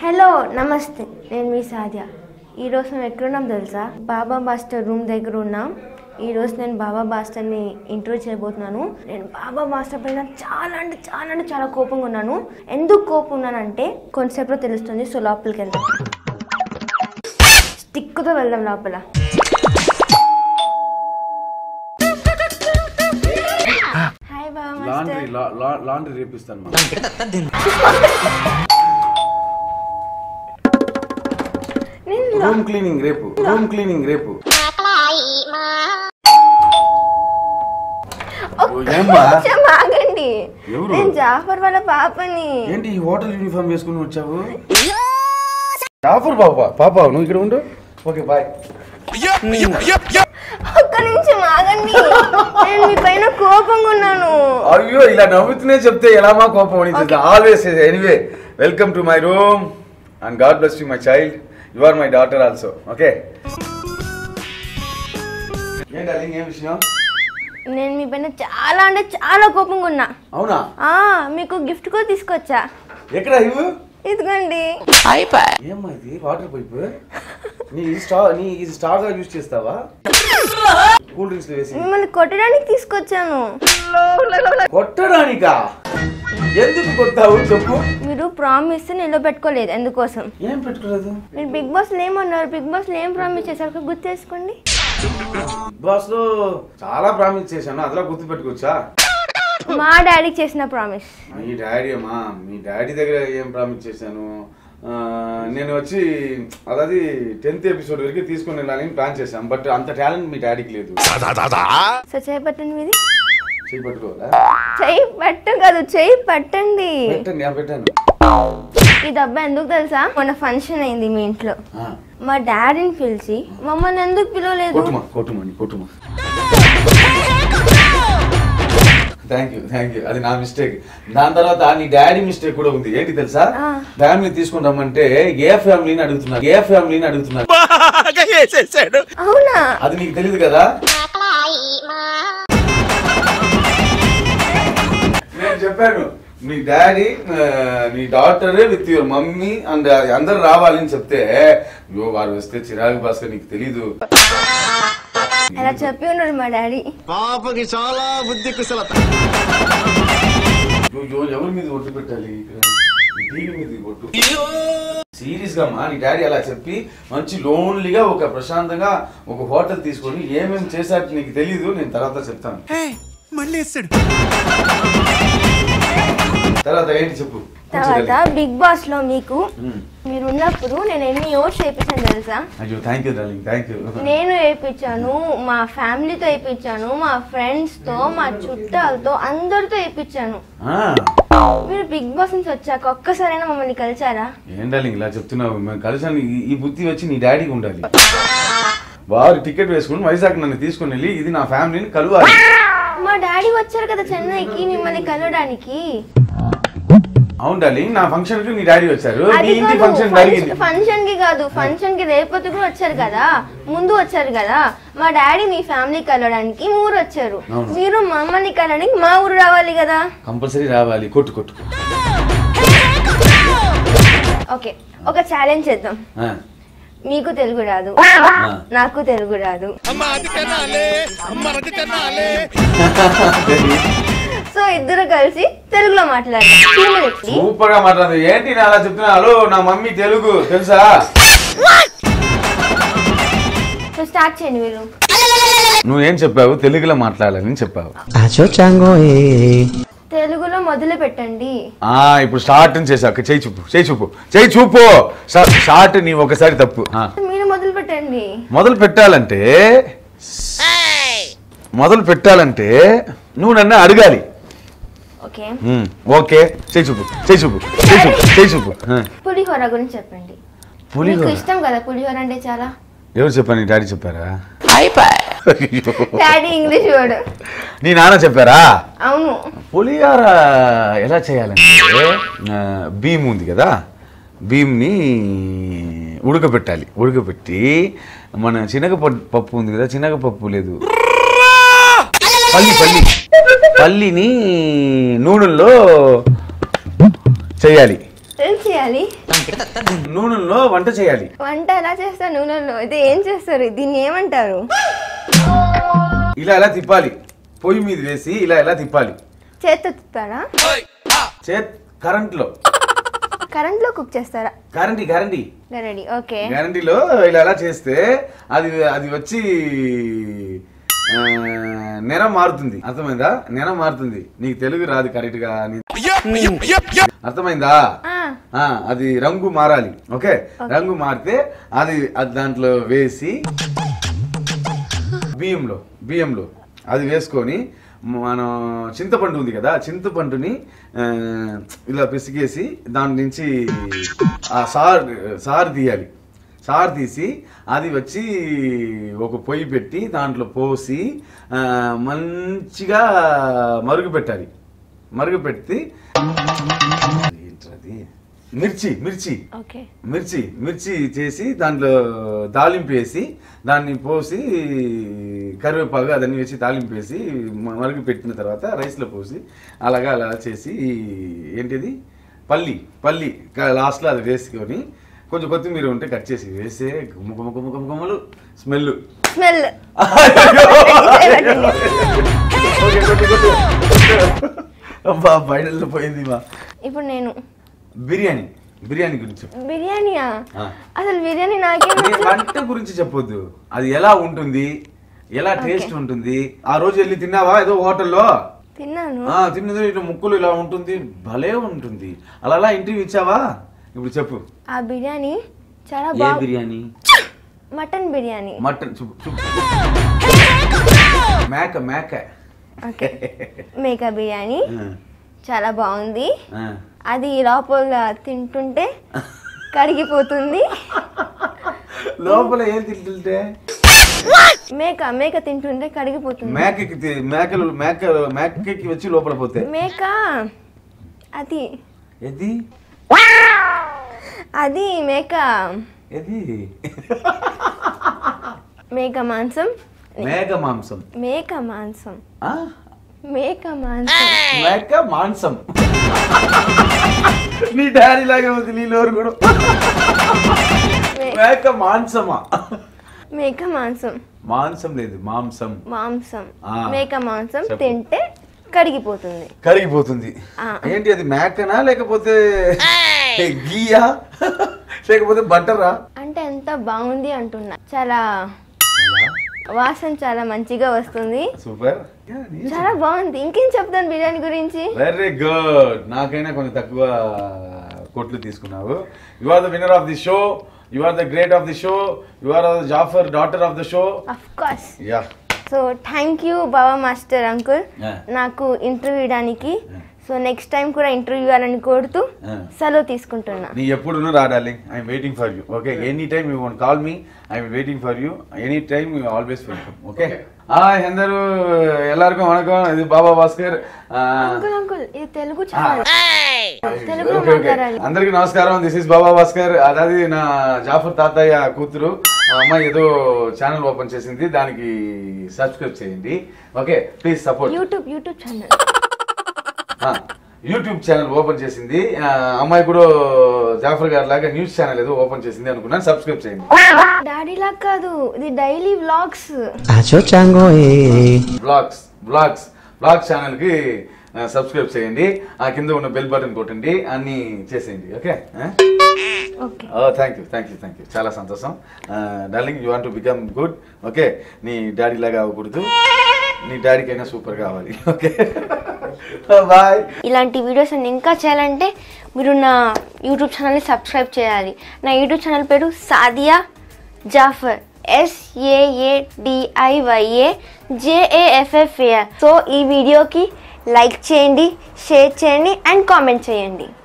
Hello నమస్తే నేను మీ సాధ్య ఈరోజు మేము ఎక్కడున్నాం తెలుసా బాబా మాస్టర్ రూమ్ దగ్గర ఉన్నాం ఈరోజు నేను బాబా మాస్టర్ని ఇంటర్వ్యూ చేయబోతున్నాను నేను బాబా మాస్టర్ పైన చాలా అంటే చాలా అంటే చాలా కోపంగా ఉన్నాను ఎందుకు కోపం ఉన్నానంటే కొంతసేపులో తెలుస్తుంది సో లోపలికి వెళ్దాం స్టిక్తో వెళ్దాం లోపల హాయ్ బాబా లాండ్రీ మాస్టర్ లా- లా- లాండ్రీ రేపిస్తాను మా. నేను లో- రూమ్ క్లీనింగ్ రేపు రూమ్ క్లీనింగ్ రేపు ఏమ్మా? కొంచెం ఆగండి ఎవరు? నేను జాఫర్ వాళ్ళ పాపని ఏంటి ఈ హోటల్ యూనిఫామ్ వేసుకుని వచ్చావు జాఫర్ బాబా పాప నువ్వు ఇక్కడ ఉండు ఓకే బాయ్ ఒక్క నిమిషం ఆగండి నేను మీ పైన కోపంగా ఉన్నాను అయ్యో ఇలా నవ్వుతూనే చెప్తే ఎలా మా కోపం అనిపిస్తుంది always anyway welcome to my room and God bless you my child you are my daughter also okay ఏంటి అది ఏం విషయం నేను మీ పైన చాలా అంటే చాలా కోపంగా ఉన్నా అవునా ఆ మీకు గిఫ్ట్ కూడా తీసుకొచ్చా ఎక్కడ ఇవ్వు ఇదిగోండి ఏమ్మా ఇది వాటర్ పైప్ నీ స్టా నీ ఇది స్టార్ గా యూజ్ చేస్తావా కూల్ డ్రింక్స్ వేసి మిమ్మల్ని కొట్టడానికి తీసుకొచ్చాను కొట్టడానికా ఎందుకు కొట్టావు చెప్పు మీరు ప్రామిస్ నిలబెట్టుకోలేదు ఎందుకోసం ఏం పెట్టుకోలేదు మీరు బిగ్ బాస్ ఏమన్నారు బిగ్ బాస్ ఏం ప్రామిస్ చేశారు గుర్తు చేసుకోండి బాస్ లో చాలా ప్రామిస్ చేశాను అదిలా గుర్తు పెట్టుకోవచ్చా మా డాడీకి చేసిన ప్రామిస్ మీ డాడీ అమ్మా మీ డాడీ దగ్గర ఏం ప్రామిస్ చేశాను ఆ, నేను వచ్చి అదది టెన్త్ ఎపిసోడ్ వరకు తీసుకుని వెళ్ళాలని ప్లాన్ చేశాను బట్ అంత టాలెంట్ మీ డాడీకి లేదు సో చేయి పట్టండి మీది చేయి పట్టుకోవాలా చెయ్యి పట్టు కాదు చెయ్యి పట్టండి పెట్టండి నేను పెట్టాను ఈ డబ్బా ఎందుకు తెలుసా మొన్న ఫంక్షన్ అయింది మీ ఇంట్లో ఆ, మా డాడీని పిలిచి మమ్మల్ని ఎందుకు పిలవలేదు కొట్టుమా కొట్టుమని కొట్టుమా థ్యాంక్ యూ థ్యాంక్ యూ అది నా మిస్టేక్ దాని తర్వాత నీ డాడీ మిస్టేక్ కూడా ఉంది ఏంటి తెలుసా ఆ. ఫ్యామిలీ తీసుకుని రమ్మంటే ఏ ఫ్యామిలీని అడుగుతున్నారు ఏ ఫ్యామిలీని అడుగుతున్నారు అవునా అది నీకు తెలియదు కదా నేను చెప్పాను మీ డాడీ నీ daughter with your mummy and అందరు రావాలని చెప్తే యో వారు వస్తే చిరాకు భాస్కర్ నీకు తెలీదు అలా చెప్పి ఉన్నాడు మా డాడీ పాపకి చాలా బుద్ధి కుశలత అయ్యో ఎవరి మీద ఒట్టు పెట్టాలి ఇక్కడ ఈ టీవీ మీద ఒట్టు సీరియస్ గా మా నీ డాడీ అలా చెప్పి మంచి లోన్లీగా ఒక ప్రశాంతంగా ఒక హోటల్ తీసుకొని ఏమేమి చేశారు నీకు తెలీదు నేను తర్వాత చెప్తాను మళ్ళీ వేస్తాడు తర్వాత ఏంటి చెప్పు తర్వాత బిగ్ బాస్ లో మీకు ఉమ్. మీరు ఉన్నప్పుడు నేను ఎన్ని ఓట్స్ వేయించాను తెలుసా అయ్యో thank you darling thank you నేను వేయించాను మా ఫ్యామిలీతో వేయించాను మా ఫ్రెండ్స్ తో మా చుట్టాలతో అందరితో వేయించాను మీరు బిగ్ బాస్ నుంచి వచ్చాక ఒక్కసారైనా మమ్మల్ని కలిసారా ఏం డార్లింగ్ ఇలా చెప్తున్నావు మేము కలిసాను ఈ- ఈ బుద్ధి వచ్చి నీ డాడీకి ఉండాలి వారు టికెట్ వేసుకుని వైజాగ్ నన్ను తీసుకుని వెళ్ళి ఇది నా ఫ్యామిలీని కలవాలి మా డాడీ వచ్చారు కదా చెన్నైకి మిమ్మల్ని కలవడానికి అవును డార్లింగ్ నా ఫంక్షన్ కి నీ డాడీ వచ్చారు నీ అది ఇంటి కాదు ఫంక్షన్ జరిగింది ఫంక్షన్ కి కాదు ఫంక్షన్ కి రేపటి కూడా వచ్చారు కదా ముందు వచ్చారు కదా మా డాడీ మీ ఫ్యామిలీ కలవడానికి మీ ఊరు వచ్చారు అవును. మీరు మమ్మల్ని కలవడానికి మా ఊరు రావాలి కదా కంపల్సరీ రావాలి కొట్టు కొట్టు ఓకే ఒక ఛాలెంజ్ చేద్దాం ఆ, మీకు తెలుగు రాదు నాకు తెలుగు రాదు సో ఇద్దరు కలిసి తెలుగులో మాట్లాడదాం Two minutes ని. సూపర్ గా మాట్లాడదు ఏంటి నేను అలా చెప్తున్నా హలో నా మమ్మీ తెలుగు తెలుసా సో స్టార్ట్ చేయండి మీరు నువ్వేం చెప్పావు తెలుగులో మాట్లాడాలని చెప్పావు అచో చాంగో తెలుగులో మొదలు పెట్టండి ఆ ఇప్పుడు స్టార్ట్ చేసాక చేయి చూపు చేయి చూపు చేయి చూపు స్టార్ట్ నీ ఒకసారి తప్పు ఆ. మీరు మొదలు పెట్టండి మొదలు పెట్టాలంటే మొదలు పెట్టాలంటే నువ్వు నన్ను అడగాలి ఓకే ఉమ్, ఓకే చేయి చూపు చేయి చూపు చేయి చూపు చేయి చూపు ఆ. పులిహోర గురించి చెప్పండి మీకు పులిహోర ఇష్టం కదా పులిహోర అంటే చాలా ఎవరు చెప్పారు నీ డాడీ చెప్పారా అయ్యో. డాడీ ఇంగ్లీష్ వర్డ్ నీ నాన్న చెప్పారా అవును పులిహోర ఎలా చేయాలంటే ఆ, భీమ్ ఉంది కదా భీమ్ని ఉడకబెట్టాలి ఉడకబెట్టి మన శనగ ప- పప్పు ఉంది కదా శనగ పప్పు లేదు పల్లి పల్లి పల్లిని నూనెల్లో చేయాలి ఏం చేయాలి నూనెలో వంట చేయాలి వంట ఎలా చేస్తారు నూనెలో అయితే ఏం చేస్తారు దీన్ని ఏమంటారు ఇలా ఎలా తిప్పాలి పొయ్యి మీద వేసి ఇలా ఎలా తిప్పాలి చేత్తో తిప్పారా చే కరెంట్లో కరెంట్లో కుక్ చేస్తారా గ్యారంటీ గ్యారంటీ రెడీ ఓకే గ్యారంటీలో ఇలా ఎలా చేస్తే అది అది వచ్చి ఆ, నెరం మారుతుంది అర్థమైందా నెరం మారుతుంది నీకు తెలుగు రాదు కరెక్ట్ గా నీ- అర్థమైందా ఆ, ఆ, అది రంగు మారాలి ఓకే రంగు మారితే అది అది దాంట్లో వేసి బియ్యంలో బియ్యంలో అది వేసుకొని మనం చింతపండు ఉంది కదా చింతపండుని ఆ, ఇలా పిసిగేసి దాని నుంచి ఆ సార్ సార్ తీయాలి సార్ తీసి అది వచ్చి ఒక పొయ్యి పెట్టి దాంట్లో పోసి ఆ, మంచిగా మరుగు పెట్టాలి మరుగు పెట్టి ఏంటది మిర్చి మిర్చి ఓకే మిర్చి మిర్చి చేసి దాంట్లో తాలింపు వేసి దాన్ని పోసి కరివేపాకు అదన్నీ వేసి తాలింపు వేసి మ- మరుగు పెట్టిన తర్వాత రైస్లో పోసి అలాగా అలా చేసి ఏంటిది పల్లి పల్లి లాస్ట్లో అది వేసుకొని కొంచెం కొత్తిమీర ఉంటే కట్ చేసి వేసే గుమ్మ గుమ్మ గుమ్మ గుమ్మ గుమ్మలు స్మెల్ స్మెల్ అబ్బా బయటలో పోయింది మా ఇప్పుడు నేను బిర్యానీ బిర్యానీ గురించి చెప్పు. బిర్యానీయా ఆ. అసలు బిర్యానీ నాకేం నీ వంట గురించి చెప్పొద్దు అది ఎలా ఉంటుంది ఎలా టేస్ట్ ఉంటుంది ఆ రోజు వెళ్ళి తిన్నావా ఏదో హోటల్లో తిన్నాను ఆ తిన్నది ఇట్లా ముక్కులు ఇలా ఉంటుంది భలే ఉంటుంది అలా అలా ఇంటర్వ్యూ ఇచ్చావా ఇప్పుడు చెప్పు ఆ బిర్యానీ చాలా ఏ బాగా బిర్యానీ మటన్ బిర్యానీ మటన్ చూపు చూపు మేక మేక ఓకే మేకా బిర్యానీ ఆ, చాలా బాగుంది ఆ. అది లోపల తింటుంటే కరిగిపోతుంది లోపల ఏం తింటుంటే మేక మేక తింటుంటే కరిగిపోతుంది మేకకి తి- మేకలు మేక మేకకి వచ్చి లోపల పోతాయి మేక అది ఏది అది మేక ఏది మేక మాంసం మేక మాంసం మేక మాంసం ఆ? మేక మాంసం మేక మాంసం నీ డాడీ లాగా ఉంది నీలోరు కూడా మే- మేక మాంసమా మేక మాంసం మాంసం లేదు మాంసం మాంసం ఆ. మేక మాంసం చెప్పు. తింటే కరిగిపోతుంది కరిగిపోతుంది ఆ. ఏంటి అది మేకనా లేకపోతే గీయా లేకపోతే బట్టరా అంటే ఎంత బాగుంది అంటున్నా చాలా వాసన చాలా మంచిగా వస్తుంది సూపర్ చాలా బాగుంది ఇంకేం చెప్తాను బిర్యానీ గురించి వెరీ గుడ్ నాకైనా కొంచెం తక్కువ కోట్లు తీసుకున్నావు you are the winner of the show you are the great of the show you are the Jafar daughter of the show of course yeah so thank you Baba master uncle Yeah. నాకు interview ఇవ్వడానికి Yeah. So next time కూడా interview ఇవ్వాలని కోరుతూ Yeah. సెలవు తీసుకుంటున్నా నీ ఎప్పుడు రా darling I'm waiting for you okay any time you want call me I'm waiting for you any time you always welcome okay ఎందరు ఎల్లరికం వణకం ఇది బాబా భాస్కర్ ఆ, అంకుల్ అంకుల్ ఇది తెలుగు ఛానల్ తెలుగులో ఓకే, ఓకే. మాట్లాడాలి అందరికీ నమస్కారం దిస్ ఇస్ బాబా భాస్కర్ అదాది నా జాఫర్ తాతయ్య కూతురు ఆ అమ్మాయి ఏదో ఛానల్ ఓపెన్ చేసింది దానికి సబ్స్క్రైబ్ చేయండి okay please support YouTube YouTube channel YouTube channel open చేసింది ఆ, అమ్మాయి కూడా జాఫర్ గారి లాగా న్యూస్ ఛానల్ ఏదో ఓపెన్ చేసింది అనుకున్నాను సబ్స్క్రైబ్ చేయండి డాడీ లాగా కాదు ఇది daily vlogs Acho chango eh. Blogs blogs blog channel కి సబ్స్క్రైబ్ చేయండి ఆ కింద ఉన్న బెల్ బటన్ కొట్టండి అన్ని చేసేయండి okay okay thank you thank you thank you చాలా సంతోషం darling you want to become good okay నీ డాడీ లాగా అవ్వకూడదు నీ డాడీకైనా సూపర్ కావాలి ఓకే బాయ్ ఇలాంటి వీడియోస్ అన్ని ఇంకా చేయాలంటే మీరు నా యూట్యూబ్ ఛానల్ని సబ్స్క్రైబ్ చేయాలి నా యూట్యూబ్ ఛానల్ పేరు సాదియా జాఫర్ ఎస్ఏఏడిఐవైఏ జేఏఎఫ్ఎఫ్ఏఆర్ సో ఈ వీడియోకి లైక్ చేయండి షేర్ చేయండి అండ్ కామెంట్ చేయండి